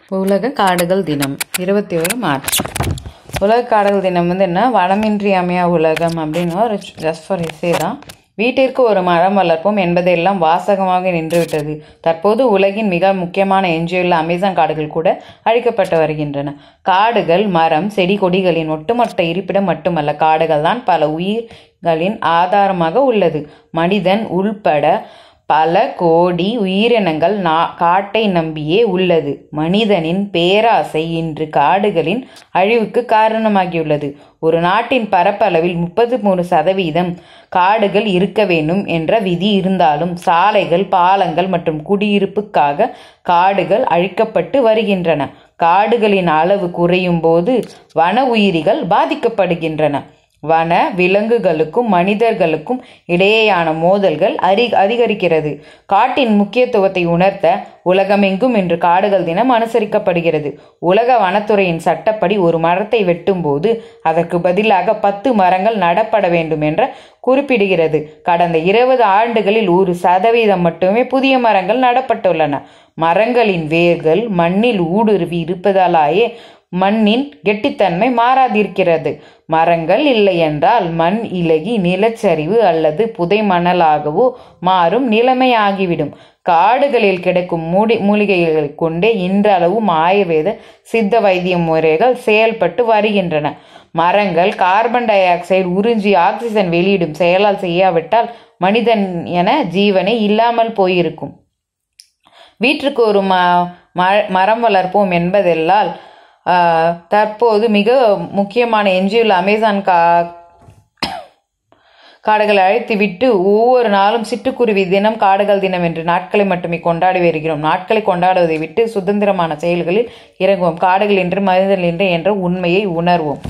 உலக காடுகள் தினம் இருபத்தி ஒரு மார்ச் உலக காடுகள் தினம் வந்து என்ன வனமின்றி அமையா உலகம் அப்படின்னு ஒரு ஜஸ்ட் ஃபார் எஸ்ஸே தான் வீட்டிற்கு ஒரு மரம் வளர்ப்போம் என்பதெல்லாம் வாசகமாக நின்றுவிட்டது தற்போது உலகின் மிக முக்கியமான எஞ்சியுள்ள அமேசான் காடுகள் கூட அழிக்கப்பட்டு வருகின்றன காடுகள் மரம் செடி கொடிகளின் ஒட்டுமொத்த இருப்பிடம் மட்டுமல்ல காடுகள் தான் பல உயிர்களின் ஆதாரமாக உள்ளது மனிதன் உள்பட பல கோடி உயிரினங்கள் நா காட்டை நம்பியே உள்ளது மனிதனின் பேராசை இன்று காடுகளின் அழிவுக்கு காரணமாகியுள்ளது ஒரு நாட்டின் பரப்பளவில் முப்பது மூணு சதவீதம் காடுகள் இருக்க வேண்டும் என்ற விதி இருந்தாலும் சாலைகள் பாலங்கள் மற்றும் குடியிருப்புக்காக காடுகள் அழிக்கப்பட்டு வருகின்றன காடுகளின் அளவு குறையும் போது வன உயிரிகள் பாதிக்கப்படுகின்றன வன விலங்குகளுக்கும் மனிதர்களுக்கும் இடையேயான மோதல்கள் அரி அதிகரிக்கிறது காட்டின் முக்கியத்துவத்தை உணர்த்த உலகமெங்கும் இன்று காடுகள் தினம் அனுசரிக்கப்படுகிறது உலக வனத்துறையின் சட்டப்படி ஒரு மரத்தை வெட்டும்போது அதற்கு பதிலாக பத்து மரங்கள் நடப்பட வேண்டும் என்ற குறிப்பிடுகிறது கடந்த இருபது ஆண்டுகளில் ஒரு சதவீதம் மட்டுமே புதிய மரங்கள் நடப்பட்டுள்ளன மரங்களின் வேர்கள் மண்ணில் ஊடுருவி இருப்பதாலேயே மண்ணின் கெட்டித்தன்மை மாறாதிருக்கிறது மரங்கள் இல்லை என்றால் மண் இலகி நிலச்சரிவு அல்லது புதை மணலாகவோ மாறும் நிலைமையாகிவிடும் காடுகளில் கிடைக்கும் மூடி மூலிகைகளை கொண்டே இன்றளவும் ஆயுர்வேத சித்த வைத்திய முறைகள் செயல்பட்டு வருகின்றன மரங்கள் கார்பன் டை ஆக்சைடு உறிஞ்சி ஆக்சிஜன் வெளியிடும் செயலால் செய்யாவிட்டால் மனிதன் என ஜீவனை இல்லாமல் போயிருக்கும் வீட்டிற்கு ஒரு ம மரம் வளர்ப்போம் என்பதெல்லாம் தற்போது மிக முக்கியமான எஞ்சியுள்ள அமேசான் கா காடுகளை அழைத்துவிட்டு ஒவ்வொரு நாளும் சிட்டுக்குருவி தினம் காடுகள் தினம் என்று நாட்களை மட்டுமே கொண்டாடி வருகிறோம் நாட்களை கொண்டாடுவதை விட்டு சுதந்திரமான செயல்களில் இறங்குவோம் காடுகள் என்று மனிதர்கள் என்று என்ற உண்மையை உணர்வோம்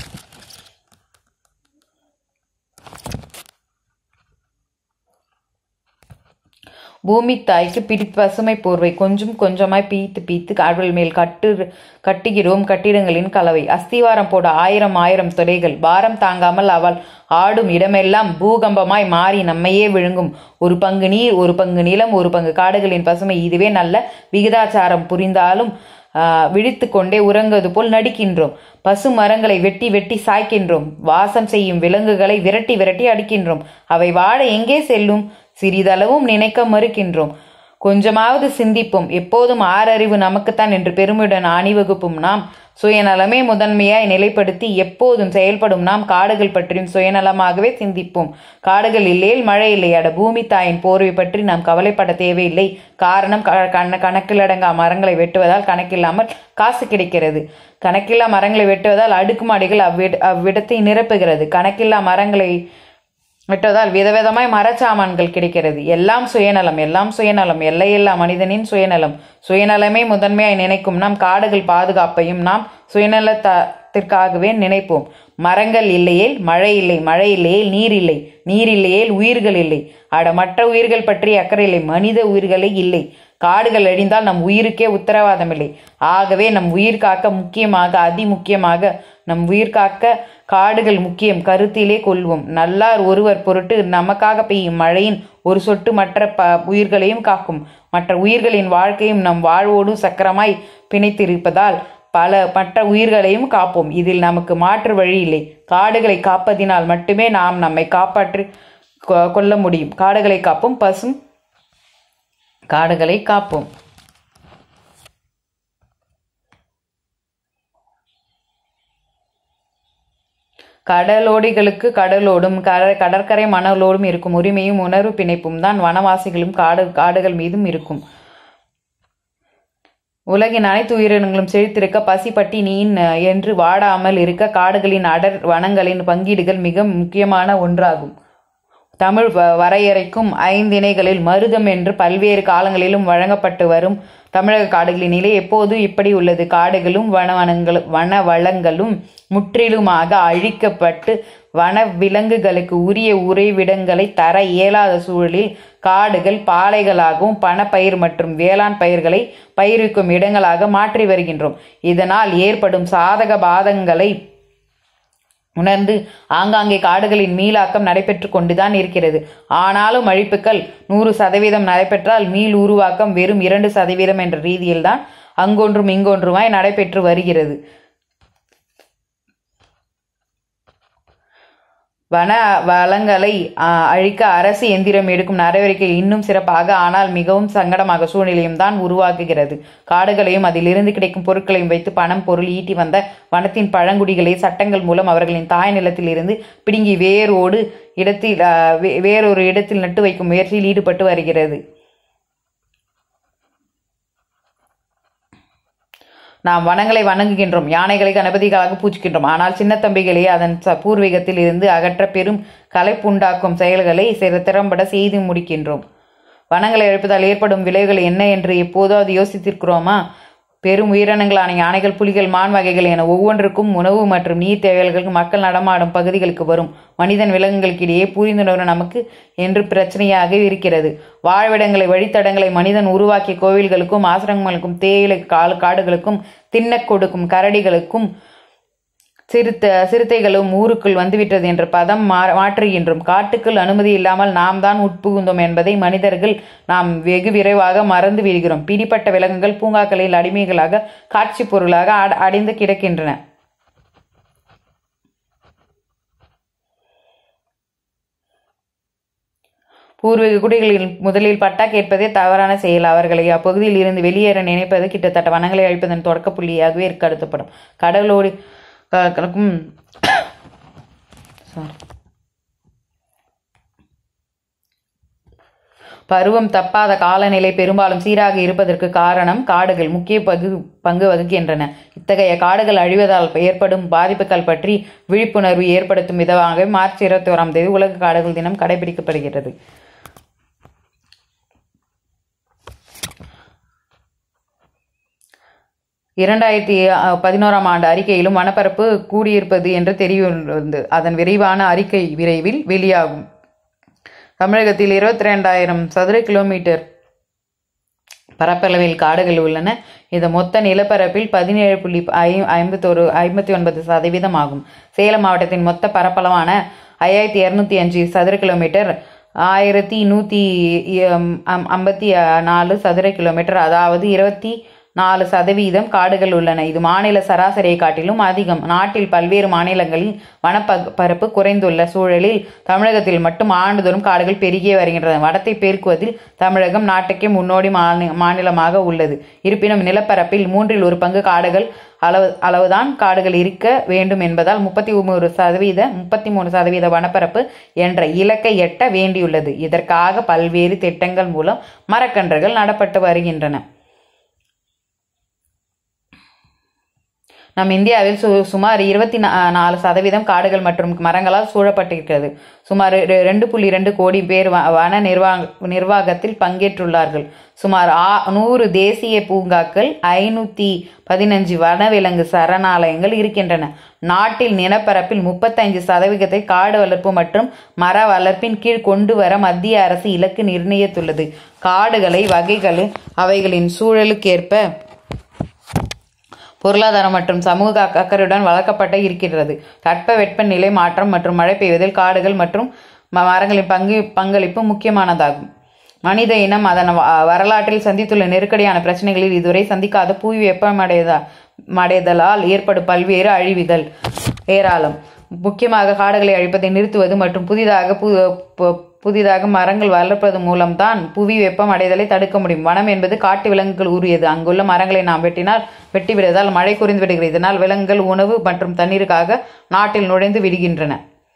பூமி தாய்க்கு பிடி பசுமை போர்வை கொஞ்சம் கொஞ்சமாய் பீத்து பீத்து காடுகள் மேல் கட்டு கட்டுகிறோம் கட்டிடங்களின் கலவை அஸ்திவாரம் போட ஆயிரம் ஆயிரம் துறைகள் பாரம் தாங்காமல் அவள் ஆடும் இடமெல்லாம் பூகம்பமாய் மாறி நம்மையே விழுங்கும் ஒரு பங்கு நீர் ஒரு பங்கு நிலம் ஒரு பங்கு காடுகளின் பசுமை இதுவே நல்ல விகிதாச்சாரம் புரிந்தாலும் விழித்து கொண்டே உறங்குவது போல் நடிக்கின்றோம் பசு மரங்களை வெட்டி வெட்டி சாய்க்கின்றோம் வாசம் செய்யும் விலங்குகளை விரட்டி விரட்டி அடிக்கின்றோம் அவை வாட எங்கே செல்லும் சிறிதளவும் நினைக்க மறுக்கின்றோம் கொஞ்சமாவது சிந்திப்போம் எப்போதும் ஆறறிவு நமக்குத்தான் என்று பெருமையுடன் அணிவகுப்பும் நாம் சுயநலமே முதன்மையாய் நிலைப்படுத்தி எப்போதும் செயல்படும் நாம் காடுகள் பற்றியும் சுயநலமாகவே சிந்திப்போம் காடுகள் இல்லையில் மழை இல்லை அட பூமி தாயின் போர்வை பற்றி நாம் கவலைப்பட தேவையில்லை காரணம் கண கணக்கிலடங்கா மரங்களை வெட்டுவதால் கணக்கில்லாமல் காசு கிடைக்கிறது கணக்கில்லா மரங்களை வெட்டுவதால் அடுக்குமாடிகள் அவ்விட அவ்விடத்தை நிரப்புகிறது கணக்கில்லா மரங்களை விட்டதால் விதவிதமாய் மரச்சாமான்கள் கிடைக்கிறது எல்லாம் சுயநலம் எல்லாம் சுயநலம் எல்லையில்லா மனிதனின் சுயநலம் சுயநலமே முதன்மையாய் நினைக்கும் நாம் காடுகள் பாதுகாப்பையும் நாம் சுயநலத்திற்காகவே நினைப்போம் மரங்கள் இல்லையேல் மழை இல்லை மழை இல்லையேல் நீர் இல்லை நீர் இல்லையேல் உயிர்கள் இல்லை அட மற்ற உயிர்கள் பற்றி அக்கறை இல்லை மனித உயிர்களே இல்லை காடுகள் அழிந்தால் நம் உயிருக்கே உத்தரவாதம் இல்லை ஆகவே நம் உயிர் காக்க முக்கியமாக அதி முக்கியமாக நம் உயிர் காக்க காடுகள் முக்கியம் கருத்திலே கொள்வோம் நல்லார் ஒருவர் பொருட்டு நமக்காக பெய்யும் மழையின் ஒரு சொட்டு மற்ற ப உயிர்களையும் காக்கும் மற்ற உயிர்களின் வாழ்க்கையும் நம் வாழ்வோடு சக்கரமாய் பிணைத்திருப்பதால் பல மற்ற உயிர்களையும் காப்போம் இதில் நமக்கு மாற்று வழி இல்லை காடுகளை காப்பதினால் மட்டுமே நாம் நம்மை காப்பாற்றி கொள்ள முடியும் காடுகளை காப்போம் பசும் காடுகளை காப்போம் கடலோடிகளுக்கு கடலோடும் கட கடற்கரை மணலோடும் இருக்கும் உரிமையும் உணர்வு பிணைப்பும் தான் வனவாசிகளும் காடு காடுகள் மீதும் இருக்கும் உலகின் அனைத்து உயிரினங்களும் செழித்திருக்க பசி பட்டினியின் என்று வாடாமல் இருக்க காடுகளின் அடர் வனங்களின் பங்கீடுகள் மிக முக்கியமான ஒன்றாகும் தமிழ் வரையறைக்கும் ஐந்திணைகளில் மருதம் என்று பல்வேறு காலங்களிலும் வழங்கப்பட்டு வரும் தமிழக காடுகளின் நிலை எப்போது இப்படி உள்ளது காடுகளும் வனவனங்களும் வன வளங்களும் முற்றிலுமாக அழிக்கப்பட்டு வன விலங்குகளுக்கு உரிய உறைவிடங்களை தர இயலாத சூழலில் காடுகள் பாலைகளாகவும் பணப்பயிர் மற்றும் வேளாண் பயிர்களை பயிர்விக்கும் இடங்களாக மாற்றி வருகின்றோம் இதனால் ஏற்படும் சாதக பாதங்களை உணர்ந்து ஆங்காங்கே காடுகளின் மீளாக்கம் நடைபெற்று கொண்டுதான் இருக்கிறது ஆனாலும் அழிப்புகள் நூறு சதவீதம் நடைபெற்றால் மீள் உருவாக்கம் வெறும் இரண்டு சதவீதம் என்ற ரீதியில்தான் அங்கொன்றும் இங்கொன்றுமாய் நடைபெற்று வருகிறது வன வளங்களை ஆ, அழிக்க அரசு எந்திரம் எடுக்கும் நடவடிக்கை இன்னும் சிறப்பாக ஆனால் மிகவும் சங்கடமாக சூழ்நிலையும் தான் உருவாக்குகிறது காடுகளையும் அதிலிருந்து கிடைக்கும் பொருட்களையும் வைத்து பணம் பொருள் ஈட்டி வந்த வனத்தின் பழங்குடிகளை சட்டங்கள் மூலம் அவர்களின் தாய் நிலத்தில் இருந்து பிடுங்கி வேரோடு இடத்தில் ஆ, வே- வேறொரு இடத்தில் நட்டு வைக்கும் முயற்சியில் ஈடுபட்டு வருகிறது நாம் வனங்களை வணங்குகின்றோம் யானைகளை கணபதிகளாக பூஜிக்கின்றோம் ஆனால் சின்ன தம்பிகளை அதன் ச- பூர்வீகத்தில் இருந்து அகற்ற பெரும் கலைப்புண்டாக்கும் செயல்களை சிற- திறம்பட செய்து முடிக்கின்றோம் வனங்களை அழிப்பதால் ஏற்படும் விளைவுகள் என்ன என்று எப்போதாவது யோசித்திருக்கிறோமா பெரும் உயிரினங்களான யானைகள் புலிகள் மான் வகைகள் என ஒவ்வொன்றுக்கும் உணவு மற்றும் நீர் தேவைகளுக்கு மக்கள் நடமாடும் பகுதிகளுக்கு வரும் மனிதன் விலங்குகளுக்கு இடையே புரிந்துணர்வு நமக்கு என்று பிரச்சனையாக இருக்கிறது வாழ்விடங்களை வழித்தடங்களை மனிதன் உருவாக்கிய கோவில்களுக்கும் ஆசிரமங்களுக்கும் தேயிலை காடு காடுகளுக்கும் தின்னக் கொடுக்கும் கரடிகளுக்கும் சிறுத்த சிறுத்தைகளும் ஊருக்குள் வந்துவிட்டது என்ற பதம் மா மாற்றுகின்றோம் காட்டுக்குள் அனுமதி இல்லாமல் நாம் தான் உட்புகுந்தோம் என்பதை மனிதர்கள் நாம் வெகு விரைவாக மறந்து விடுகிறோம் பிடிப்பட்ட விலங்குகள் பூங்காக்களில் அடிமைகளாக காட்சி பொருளாக அட- அடைந்து கிடக்கின்றன பூர்வீக குடிகளில் முதலில் பட்டா கேட்பதே தவறான செயல் அவர்களை அப்பகுதியில் இருந்து வெளியேற நினைப்பது கிட்டத்தட்ட வனங்களை அழிப்பதன் தொடக்க புள்ளியாகவே கருதப்படும் கடலோடு க- கலக்கும் Sorry. பருவம் தப்பாத காலநிலை பெரும்பாலும் சீராக இருப்பதற்கு காரணம் காடுகள் முக்கிய பகு பங்கு வகிக்கின்றன இத்தகைய காடுகள் அழிவதால் ஏற்படும் பாதிப்புகள் பற்றி விழிப்புணர்வு ஏற்படுத்தும் விதமாக மார்ச் இருபத்தி ஓராம் தேதி உலக காடுகள் தினம் கடைபிடிக்கப்படுகிறது இரண்டாயிரத்தி அஹ், பதினோராம் ஆண்டு அறிக்கையிலும் வனப்பரப்பு கூடியிருப்பது என்று தெரிய வந்தது அதன் விரைவான அறிக்கை விரைவில் வெளியாகும் தமிழகத்தில் இருபத்தி ரெண்டாயிரம் சதுர கிலோமீட்டர் பரப்பளவில் காடுகள் உள்ளன இது மொத்த நிலப்பரப்பில் பதினேழு புள்ளி ஐ ஐம்பத்தொரு ஐம்பத்தி ஒன்பது சதவீதம் ஆகும் சேலம் மாவட்டத்தின் மொத்த பரப்பளவான ஐயாயிரத்தி இரநூத்தி அஞ்சு சதுர கிலோமீட்டர் ஆயிரத்தி நூற்றி ஐம்பத்தி நாலு சதுர கிலோமீட்டர் அதாவது இருபத்தி நாலு சதவீதம் காடுகள் உள்ளன இது மாநில சராசரியை காட்டிலும் அதிகம் நாட்டில் பல்வேறு மாநிலங்களில் வனப்ப பரப்பு குறைந்துள்ள சூழலில் தமிழகத்தில் மட்டும் ஆண்டுதோறும் காடுகள் பெருகியே வருகின்றன வனத்தை பெருக்குவதில் தமிழகம் நாட்டுக்கே முன்னோடி மாநி மாநிலமாக உள்ளது இருப்பினும் நிலப்பரப்பில் மூன்றில் ஒரு பங்கு காடுகள் அளவு அளவுதான் காடுகள் இருக்க வேண்டும் என்பதால் முப்பத்தி மூணு சதவீத முப்பத்தி மூணு சதவீத வனப்பரப்பு என்ற இலக்கை எட்ட வேண்டியுள்ளது இதற்காக பல்வேறு திட்டங்கள் மூலம் மரக்கன்றுகள் நடப்பட்டு வருகின்றன நம் இந்தியாவில் சு சுமார் இருபத்தி நாலு சதவீதம் காடுகள் மற்றும் மரங்களால் சூழப்பட்டிருக்கிறது சுமார் ரெ- ரெண்டு புள்ளி ரெண்டு கோடி பேர் வ- வன நிர்வாக நிர்வாகத்தில் பங்கேற்றுள்ளார்கள் சுமார் ஆ நூறு தேசிய பூங்காக்கள் ஐநூற்றி பதினஞ்சு வனவிலங்கு சரணாலயங்கள் இருக்கின்றன நாட்டில் நிலப்பரப்பில் முப்பத்தைந்து சதவீதத்தை காடு வளர்ப்பு மற்றும் மர வளர்ப்பின் கீழ் கொண்டு வர மத்திய அரசு இலக்கு நிர்ணயித்துள்ளது காடுகளை வகைகள் அவைகளின் சூழலுக்கேற்ப பொருளாதாரம் மற்றும் சமூக அக்க- அக்கறையுடன் வளர்க்கப்பட்டு இருக்கிறது தட்ப நிலை மாற்றம் மற்றும் மழை பெய்வதில் காடுகள் மற்றும் ம- மரங்களின் பங்கு பங்களிப்பு முக்கியமானதாகும் மனித இனம் அதன் வ- வரலாற்றில் சந்தித்துள்ள நெருக்கடியான பிரச்சனைகளில் இதுவரை சந்திக்காத புவி வெப்பமடைதா மடைதலால் ஏற்படும் பல்வேறு அழிவுகள் ஏராளம் முக்கியமாக காடுகளை அழிப்பதை நிறுத்துவது மற்றும் புதிதாக பு பு- புதிதாக மரங்கள் வளர்ப்பது மூலம்தான் புவி வெப்பம் அடைதலை தடுக்க முடியும் வனம் என்பது காட்டு விலங்குகள் உரியது அங்குள்ள மரங்களை நாம் வெட்டினால் வெட்டி விடுவதால் மழை குறைந்து விடுகிறது இதனால் விலங்குகள் உணவு மற்றும் தண்ணீருக்காக நாட்டில் நுழைந்து விடுகின்றன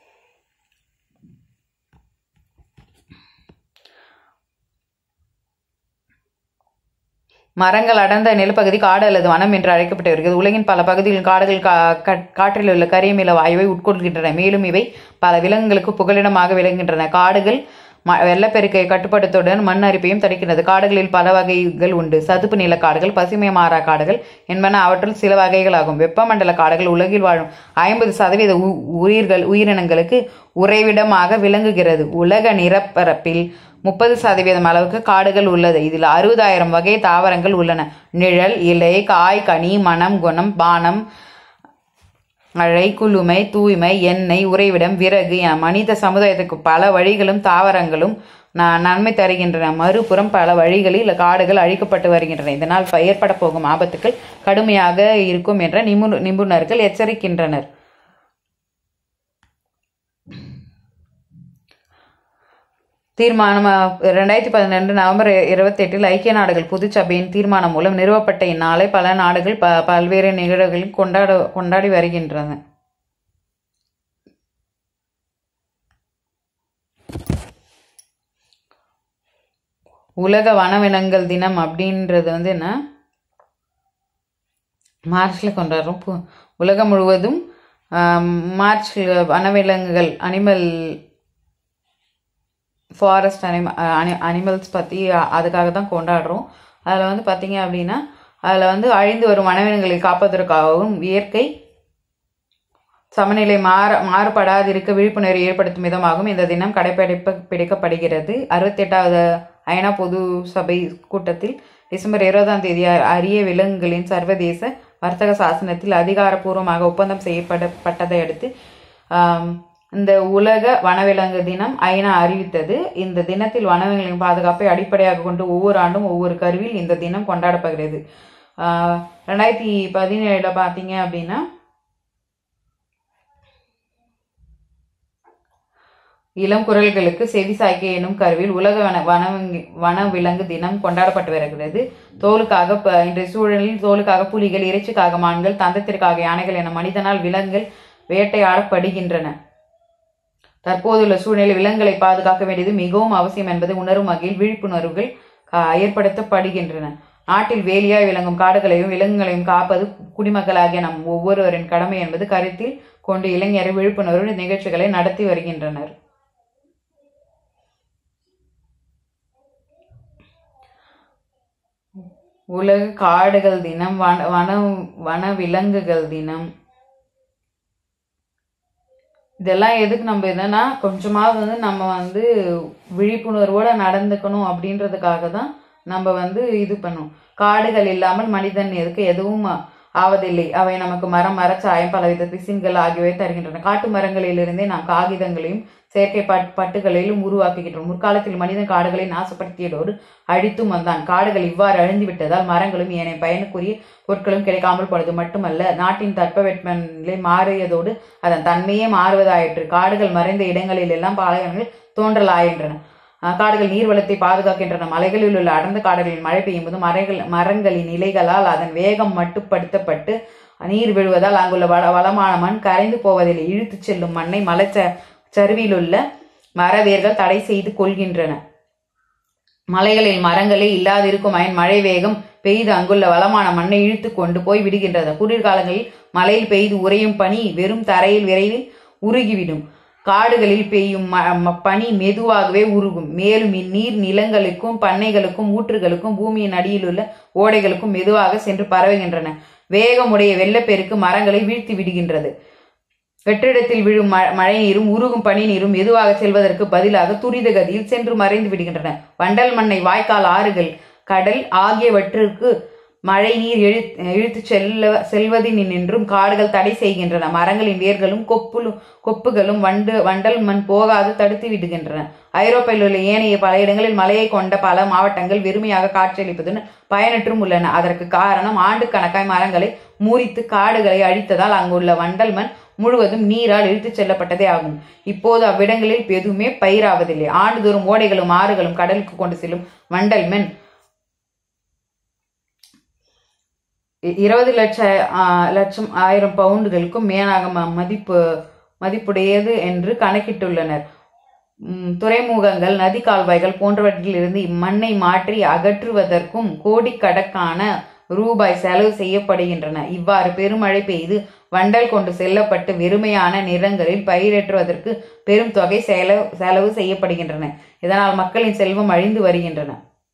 மரங்கள் அடர்ந்த நிலப்பகுதி காடு அல்லது வனம் என்று அழைக்கப்பட்டு வருகிறது உலகின் பல பகுதிகளில் காடுகள் கா- கா- காற்றில் உள்ள கரியமில வாயுவை உட்கொள்கின்றன மேலும் இவை பல விலங்குகளுக்கு புகலிடமாக விளங்குகின்றன காடுகள் ம வெள்ளப்பெருக்கை கட்டுப்படுத்துடன் மண் அரிப்பையும் தடுக்கின்றது காடுகளில் பல வகைகள் உண்டு சதுப்பு நில காடுகள் பசுமை மாறா காடுகள் என்பன அவற்றுள் சில வகைகளாகும் வெப்பமண்டல காடுகள் உலகில் வாழும் ஐம்பது சதவீத உ- உயிர்கள் உயிரினங்களுக்கு உறைவிடமாக விளங்குகிறது உலக நிலப்பரப்பில் முப்பது சதவீதம் அளவுக்கு காடுகள் உள்ளது இதில் அறுபதாயிரம் வகை தாவரங்கள் உள்ளன நிழல் இலை காய் கனி மனம் குணம் பானம் மழை குளுமை தூய்மை எண்ணெய் உறைவிடம் விறகு என மனித சமுதாயத்துக்கு பல வழிகளும் தாவரங்களும் ந- நன்மை தருகின்றன மறுபுறம் பல வழிகளில் காடுகள் அழிக்கப்பட்டு வருகின்றன இதனால் ஏற்பட போகும் ஆபத்துக்கள் கடுமையாக இருக்கும் என்ற நிபுண நிபுணர்கள் எச்சரிக்கின்றனர் தீர்மானம் ரெண்டாயிரத்தி பதினெண்டு நவம்பர் இருபத்தி எட்டில் ஐக்கிய நாடுகள் பொதுச்சபையின் தீர்மானம் மூலம் நிறுவப்பட்ட இந்நாளை பல நாடுகள் ப பல்வேறு நிகழ்வுகளில் கொண்டாட கொண்டாடி வருகின்றன உலக வனவிலங்குகள் தினம் அப்படின்றது வந்து என்ன மார்ச்சில் கொண்டாடுறோம் பு- உலகம் முழுவதும் ஆம், மார்ச் வனவிலங்குகள் அனிமல் ஃபாரஸ்ட் அனிம அனி அனிமல்ஸ் பற்றி அதுக்காக தான் கொண்டாடுறோம் அதில் வந்து பார்த்தீங்க அப்படின்னா அதில் வந்து அழிந்து வரும் வனவிலங்குகளை காப்பதற்காகவும் இயற்கை சமநிலை மாற மாறுபடாதிருக்க விழிப்புணர்வு ஏற்படுத்தும் விதமாகவும் இந்த தினம் கடைப்பிடிப்ப பிடிக்கப்படுகிறது அறுபத்தெட்டாவது ஐநா பொது சபை கூட்டத்தில் டிசம்பர் இருபதாம் தேதி அ- அரிய விலங்குகளின் சர்வதேச வர்த்தக சாசனத்தில் அதிகாரப்பூர்வமாக ஒப்பந்தம் செய்யப்படப்பட்டதை அடுத்து ஆம், இந்த உலக வனவிலங்கு தினம் ஐநா அறிவித்தது இந்த தினத்தில் வனவிலங்குகளின் பாதுகாப்பை அடிப்படையாக கொண்டு ஒவ்வொரு ஆண்டும் ஒவ்வொரு கருவில் இந்த தினம் கொண்டாடப்படுகிறது ஆஹ், ரெண்டாயிரத்தி பதினேழுல பார்த்தீங்க அப்படின்னா இளம் குரல்களுக்கு செவிசாய்க்க எனும் கருவில் உலக வன வனவிலங்கு வனவிலங்கு தினம் கொண்டாடப்பட்டு வருகிறது தோலுக்காக ப- இன்றைய சூழலில் தோலுக்காக புலிகள் இறைச்சிக்காக மான்கள் தந்தத்திற்காக யானைகள் என மனிதனால் விலங்குகள் வேட்டையாடப்படுகின்றன தற்போதுள்ள சூழ்நிலை விலங்குகளை பாதுகாக்க வேண்டியது மிகவும் அவசியம் என்பதை உணரும் வகையில் விழிப்புணர்வுகள் கா- ஏற்படுத்தப்படுகின்றன நாட்டில் வேலியாய் விளங்கும் காடுகளையும் விலங்குகளையும் காப்பது குடிமக்களாகிய நம் ஒவ்வொருவரின் கடமை என்பது கருத்தில் கொண்டு இளைஞர் விழிப்புணர்வு நிகழ்ச்சிகளை நடத்தி வருகின்றனர் உலக காடுகள் தினம் வன வன வன விலங்குகள் தினம் இதெல்லாம் எதுக்கு நம்ம என்னன்னா கொஞ்சமாவது வந்து நம்ம வந்து விழிப்புணர்வோட நடந்துக்கணும் அப்படின்றதுக்காக தான் நம்ம வந்து இது பண்ணும் காடுகள் இல்லாமல் மனிதன் இருக்க எதுவும் ஆவதில்லை அவை நமக்கு மரம் மரச்சாயம் பலவித பிசின்கள் ஆகியவை தருகின்றன காட்டு மரங்களிலிருந்தே நாம் காகிதங்களையும் செயற்கை பட் பட்டுகளையும் உருவாக்குகின்றோம் முற்காலத்தில் மனிதன் காடுகளை நாசப்படுத்தியதோடு அழித்தும் வந்தான் காடுகள் இவ்வாறு அழிந்து விட்டதால் மரங்களும் ஏனைய பயனுக்குரிய பொருட்களும் கிடைக்காமல் போனது மட்டுமல்ல நாட்டின் தட்பவெப்பநிலை மாறியதோடு அதன் தன்மையே மாறுவதாயிற்று காடுகள் மறைந்த இடங்களில் எல்லாம் பாலைவனங்கள் தோன்றலாயின்றன அஹ் காடுகள் நீர்வளத்தை பாதுகாக்கின்றன மலைகளில் உள்ள அடர்ந்த காடுகளில் மழை பெய்யும் போது மரங்கள் மரங்களின் இலைகளால் அதன் வேகம் மட்டுப்படுத்தப்பட்டு நீர் விழுவதால் அங்குள்ள வள வளமான மண் கரைந்து போவதில்லை இழுத்துச் செல்லும் மண்ணை மலைச்ச சரிவிலுள்ள மரவேர்கள் தடை செய்து கொள்கின்றன மலைகளில் மரங்களே இல்லாதிருக்கும் அயன் மழை வேகம் பெய்து அங்குள்ள வளமான மண்ணை இழுத்து கொண்டு போய் விடுகின்றது குளிர்காலங்களில் மலையில் பெய்து உறையும் பனி வெறும் தரையில் விரைவில் உருகிவிடும் காடுகளில் பெய்யும் ம- ம- பனி மெதுவாகவே உருகும் மேலும் இந்நீர் நிலங்களுக்கும் பண்ணைகளுக்கும் ஊற்றுகளுக்கும் பூமியின் அடியில் உள்ள ஓடைகளுக்கும் மெதுவாக சென்று பரவுகின்றன வேகமுடைய வெள்ளப்பெருக்கு மரங்களை வீழ்த்தி விடுகின்றது வெற்றிடத்தில் விழும் ம- மழை நீரும் உருகும் பனி நீரும் மெதுவாக செல்வதற்கு பதிலாக துரித கதியில் சென்று மறைந்து விடுகின்றன வண்டல் மண்ணை வாய்க்கால் ஆறுகள் கடல் ஆகியவற்றிற்கு மழை நீர் இழு இழுத்துச் செல்ல செல்வதினின்றும் காடுகள் தடை செய்கின்றன மரங்களின் வேர்களும் கொப்புலும் கொப்புகளும் வண்டு வண்டல் மண் போகாது தடுத்து விடுகின்றன ஐரோப்பாவில் உள்ள ஏனைய பல இடங்களில் மழையை கொண்ட பல மாவட்டங்கள் வெறுமையாக காட்சியளிப்பதுடன் பயனற்றும் உள்ளன அதற்கு காரணம் ஆண்டுக்கணக்காய் மரங்களை முறித்து காடுகளை அழித்ததால் அங்குள்ள வண்டல் மண் முழுவதும் நீரால் இழுத்துச் செல்லப்பட்டதே ஆகும் இப்போது அவ்விடங்களில் எதுவுமே பயிராவதில்லை ஆண்டுதோறும் ஓடைகளும் ஆறுகளும் கடலுக்கு கொண்டு செல்லும் வண்டல் மண் இ- இருபது லட்ச ஆ, லட்சம் ஆயிரம் பவுண்டுகளுக்கும் மேலாக ம- மதிப்பு மதிப்புடையது என்று கணக்கிட்டுள்ளனர் ம், துறைமுகங்கள் நதி கால்வாய்கள் போன்றவற்றிலிருந்து இம்மண்ணை மாற்றி அகற்றுவதற்கும் கோடிக்கணக்கான ரூபாய் செலவு செய்யப்படுகின்றன இவ்வாறு பெருமழை பெய்து வண்டல் கொண்டு செல்லப்பட்டு வெறுமையான நிலங்களில் பயிரேற்றுவதற்கு பெரும் தொகை செலவு செலவு செய்யப்படுகின்றன இதனால் மக்களின் செல்வம் அழிந்து வருகின்றன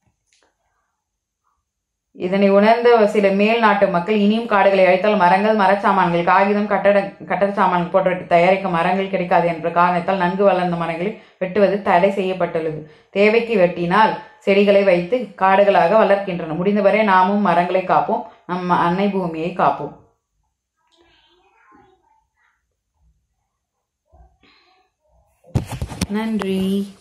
இதனை உணர்ந்த சில மேல் நாட்டு மக்கள் இனியும் காடுகளை அழித்தால் மரங்கள் மரச்சாமான்கள் காகிதம் கட்டட கட்டட சாமான்கள் போன்றவற்றை தயாரிக்க மரங்கள் கிடைக்காது என்ற காரணத்தால் நன்கு வளர்ந்த மரங்களை வெட்டுவது தடை செய்யப்பட்டுள்ளது தேவைக்கு வெட்டினால் செடிகளை வைத்து காடுகளாக வளர்க்கின்றன முடிந்தவரை நாமும் மரங்களை காப்போம் நம் அன்னை பூமியை காப்போம் நன்றி